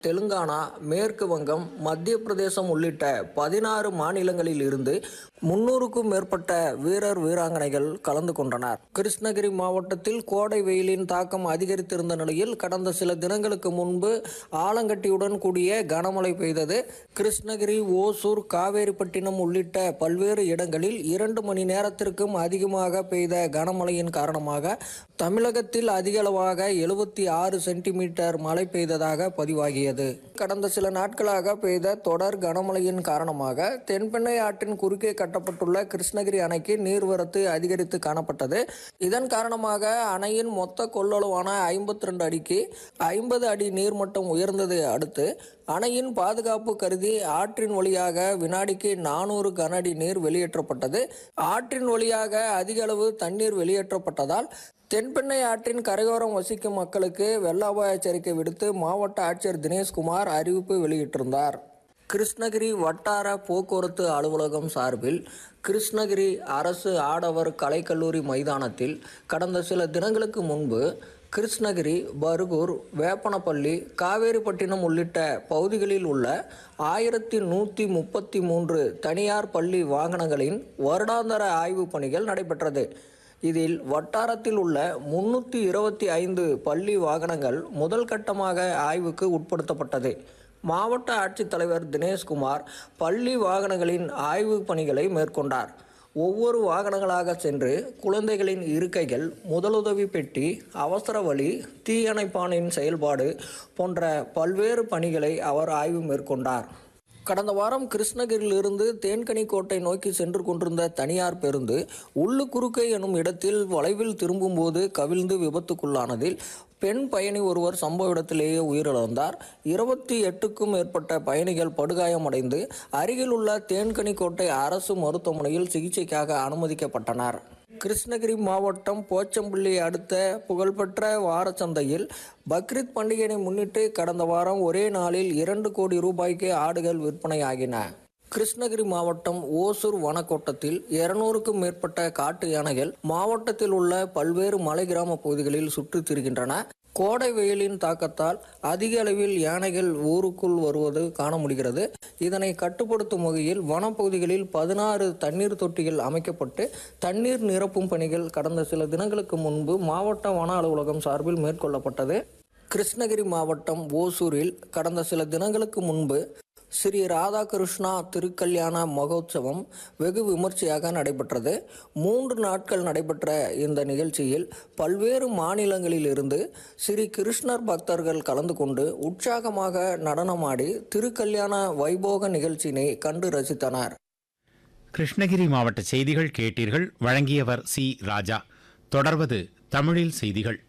தெலுங்கானா மேற்கு வங்கம் மத்திய பிரதேசம் உள்ளிட்ட பதினாறு மாநிலங்களில் இருந்து முன்னூறுக்கும் மேற்பட்ட வீரர் வீராங்கனைகள் கலந்து கொண்டனர் கிருஷ்ணகிரி மாவட்டத்தில் கோடை வெயிலின் தாக்கம் அதிகரித்திருந்த நிலையில் கடந்த சில தினங்களுக்கு முன்பு ஆலங்கட்டியுடன் கூடிய கனமழை பெய்தது கிருஷ்ணகிரி ஓசூர் காவேரிப்பட்டினம் உள்ளிட்ட பல்வேறு இடங்களில் இரண்டு மணி நேரத்திற்கும் அதிகமாக பெய்த கனமழையின் காரணமாக தமிழகத்தில் அதிகளவாக எழுபத்தி ஆறு சென்டிமீட்டர் மழை பெய்ததாக பதிவாகியது கடந்த சில நாட்களாக பெய்த தொடர் கனமழையின் காரணமாக தென்பெண்ணை ஆற்றின் குறுக்கே கட்டப்பட்டுள்ள கிருஷ்ணகிரி அணைக்கு நீர்வரத்து அதிகரித்து காணப்பட்டது இதன் காரணமாக அணையின் மொத்த கொள்ளளவான ஐம்பத்தி ரெண்டு அடிக்கு ஐம்பது அடி நீர்மட்டம் உயர்ந்ததை அடுத்து அணையின் பாதுகாப்பு கருதி ஆற்றின் வழியாக வினாடிக்கு நானூறு கன அடி நீர் வெளியேற்றப்பட்டது ஆற்றின் வழியாக அதிக அளவு தண்ணீர் வெளியேற்றப்பட்டதால் தென்பெண்ணை ஆற்றின் கரையோரம் வசிக்கும் மக்களுக்கு வெள்ள அபாய எச்சரிக்கை விடுத்து மாவட்ட ஆட்சியர் தினேஷ்குமார் அறிவிப்பு வெளியிட்டிருந்தார் கிருஷ்ணகிரி வட்டார போக்குவரத்து அலுவலகம் சார்பில் கிருஷ்ணகிரி அரசு ஆடவர் கலைக்கல்லூரி மைதானத்தில் கடந்த சில தினங்களுக்கு முன்பு கிருஷ்ணகிரி பர்கூர் வேப்பனப்பள்ளி காவேரிப்பட்டினம் உள்ளிட்ட பகுதிகளில் உள்ள ஆயிரத்தி நூற்றி முப்பத்தி மூன்று தனியார் பள்ளி வாகனங்களின் வருடாந்தர ஆய்வுப் பணிகள் நடைபெற்றது இதில் வட்டாரத்தில் உள்ள முன்னூற்றி இருபத்தி ஐந்து பள்ளி வாகனங்கள் முதல் கட்டமாக ஆய்வுக்கு உட்படுத்தப்பட்டது மாவட்ட ஆட்சித்தலைவர் தினேஷ்குமார் பள்ளி வாகனங்களின் ஆய்வு பணிகளை மேற்கொண்டார் ஒவ்வொரு வாகனங்களாக சென்று குழந்தைகளின் இருக்கைகள் முதலுதவி பெட்டி அவசர வழி தீயணைப்பானின் செயல்பாடு போன்ற பல்வேறு பணிகளை அவர் ஆய்வு மேற்கொண்டார் கடந்த வாரம் கிருஷ்ணகிரியிலிருந்து தேன்கனிக்கோட்டை நோக்கி சென்று கொண்டிருந்த தனியார் பேருந்து உள்ளு குறுக்கை எனும் இடத்தில் வளைவில் திரும்பும்போது கவிழ்ந்து விபத்துக்குள்ளானதில் பெண் பயணி ஒருவர் சம்பவ இடத்திலேயே உயிரிழந்தார் இருபத்தி எட்டுக்கும் மேற்பட்ட பயணிகள் படுகாயமடைந்து அருகில் உள்ள தேன்கனிக்கோட்டை அரசு மருத்துவமனையில் சிகிச்சைக்காக அனுமதிக்கப்பட்டனர் கிருஷ்ணகிரி மாவட்டம் போச்சம்பள்ளி அடுத்த புகழ்பெற்ற வாரச்சந்தையில் பக்ரீத் பண்டிகையை முன்னிட்டு கடந்த வாரம் ஒரே நாளில் இரண்டு கோடி ரூபாய்க்கு ஆடுகள் விற்பனையாகின கிருஷ்ணகிரி மாவட்டம் ஓசூர் வனக்கோட்டத்தில் இருநூறுக்கும் மேற்பட்ட காட்டு யானைகள் மாவட்டத்தில் உள்ள பல்வேறு மலை கிராம பகுதிகளில் சுற்றித் திரிகின்றன கோடை வெயிலின் தாக்கத்தால் அதிக அளவில் யானைகள் ஊருக்குள் வருவது காண முடிகிறது இதனை கட்டுப்படுத்தும் வகையில் வனப்பகுதிகளில் பதினாறு தண்ணீர் தொட்டிகள் அமைக்கப்பட்டு தண்ணீர் நிரப்பும் பணிகள் கடந்த சில தினங்களுக்கு முன்பு மாவட்ட வன அலுவலகம் சார்பில் மேற்கொள்ளப்பட்டது கிருஷ்ணகிரி மாவட்டம் ஓசூரில் கடந்த சில தினங்களுக்கு முன்பு ஸ்ரீ ராதாகிருஷ்ணா திருக்கல்யாண மகோத்சவம் வெகு விமர்சையாக நடைபெற்றது மூன்று நாட்கள் நடைபெற்ற இந்த நிகழ்ச்சியில் பல்வேறு மாநிலங்களிலிருந்து ஸ்ரீ கிருஷ்ணர் பக்தர்கள் கலந்து கொண்டு உற்சாகமாக நடனமாடி திருக்கல்யாண வைபோக நிகழ்ச்சியினை கண்டு ரசித்தனர் கிருஷ்ணகிரி மாவட்ட செய்திகள் கேட்டீர்கள் வழங்கியவர் சி ராஜா தொடர்வது தமிழில் செய்திகள்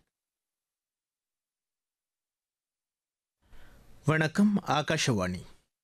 வணக்கம் ஆகாஷவாணி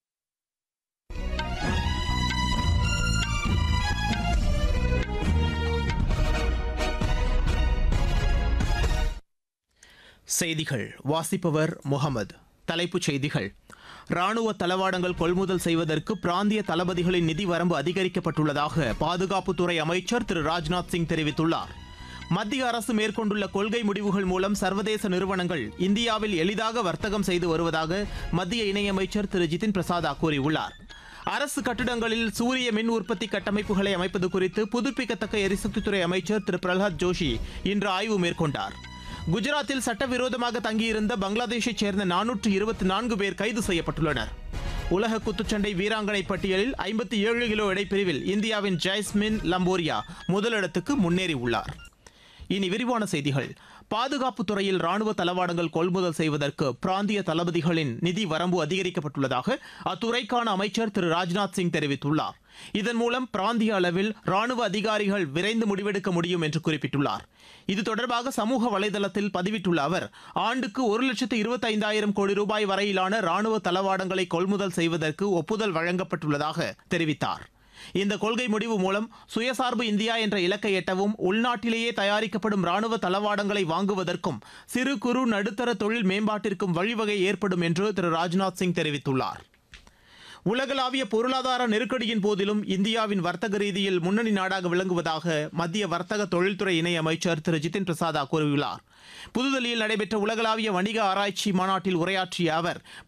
செய்திகள் வாசிப்பவர் முகமது தலைப்புச் செய்திகள் ராணுவ தளவாடங்கள் கொள்முதல் செய்வதற்கு பிராந்திய தளபதிகளின் நிதி வரம்பு அதிகரிக்கப்பட்டுள்ளதாக பாதுகாப்புத்துறை அமைச்சர் திரு ராஜ்நாத் சிங் தெரிவித்துள்ளார் மத்திய அரசு மேற்கொண்டுள்ள கொள்கை முடிவுகள் மூலம் சர்வதேச நிறுவனங்கள் இந்தியாவில் எளிதாக வர்த்தகம் செய்து வருவதாக மத்திய இணையமைச்சர் திரு ஜிதின் பிரசாதா கூறியுள்ளார் அரசு கட்டிடங்களில் சூரிய மின் உற்பத்தி கட்டமைப்புகளை அமைப்பது குறித்து புதுப்பிக்கத்தக்க எரிசக்தித்துறை அமைச்சர் திரு பிரகலாத் ஜோஷி இன்று ஆய்வு மேற்கொண்டார் குஜராத்தில் சட்டவிரோதமாக தங்கியிருந்த பங்களாதேஷைச் சேர்ந்த நானூற்று இருபத்தி நான்கு பேர் கைது செய்யப்பட்டுள்ளனர் உலக குத்துச்சண்டை வீராங்கனை பட்டியலில் ஐம்பத்தி ஏழு கிலோ எடைப்பிரிவில் இந்தியாவின் ஜெய்ஸ்மின் லம்போரியா முதலிடத்துக்கு முன்னேறியுள்ளார் இனி விரிவான செய்திகள் பாதுகாப்பு துறையில் ராணுவ தளவாடங்கள் கொள்முதல் செய்வதற்கு பிராந்திய தளபதிகளின் நிதி வரம்பு அதிகரிக்கப்பட்டுள்ளதாக அத்துறைக்கான அமைச்சர் திரு ராஜ்நாத் சிங் தெரிவித்துள்ளார் இதன் மூலம் பிராந்திய அளவில் ராணுவ அதிகாரிகள் விரைந்து முடிவெடுக்க முடியும் என்று குறிப்பிட்டுள்ளார் இது தொடர்பாக சமூக வலைதளத்தில் பதிவிட்டுள்ள அவர் ஆண்டுக்கு ஒரு லட்சத்து இருபத்தைந்தாயிரம் கோடி ரூபாய் வரையிலான ராணுவ தளவாடங்களை கொள்முதல் செய்வதற்கு ஒப்புதல் வழங்கப்பட்டுள்ளதாக தெரிவித்தார் இந்த கொள்கை முடிவு மூலம் சுயசார்பு இந்தியா என்ற இலக்கை எட்டவும் உள்நாட்டிலேயே தயாரிக்கப்படும் ராணுவ தளவாடங்களை வாங்குவதற்கும் சிறு குறு நடுத்தர தொழில் மேம்பாட்டிற்கும் வழிவகை ஏற்படும் என்று திரு ராஜ்நாத் சிங் தெரிவித்துள்ளார் உலகளாவிய பொருளாதார நெருக்கடியின் போதிலும் இந்தியாவின் வர்த்தக ரீதியில் முன்னணி நாடாக விளங்குவதாக மத்திய வர்த்தக தொழில்துறை இணையமைச்சர் திரு ஜிதின் பிரசாதா கூறியுள்ளார் புதுதில்லியில் நடைபெற்ற உலகளாவிய வணிக ஆராய்ச்சி மாநாட்டில் உரையாற்றிய அவர்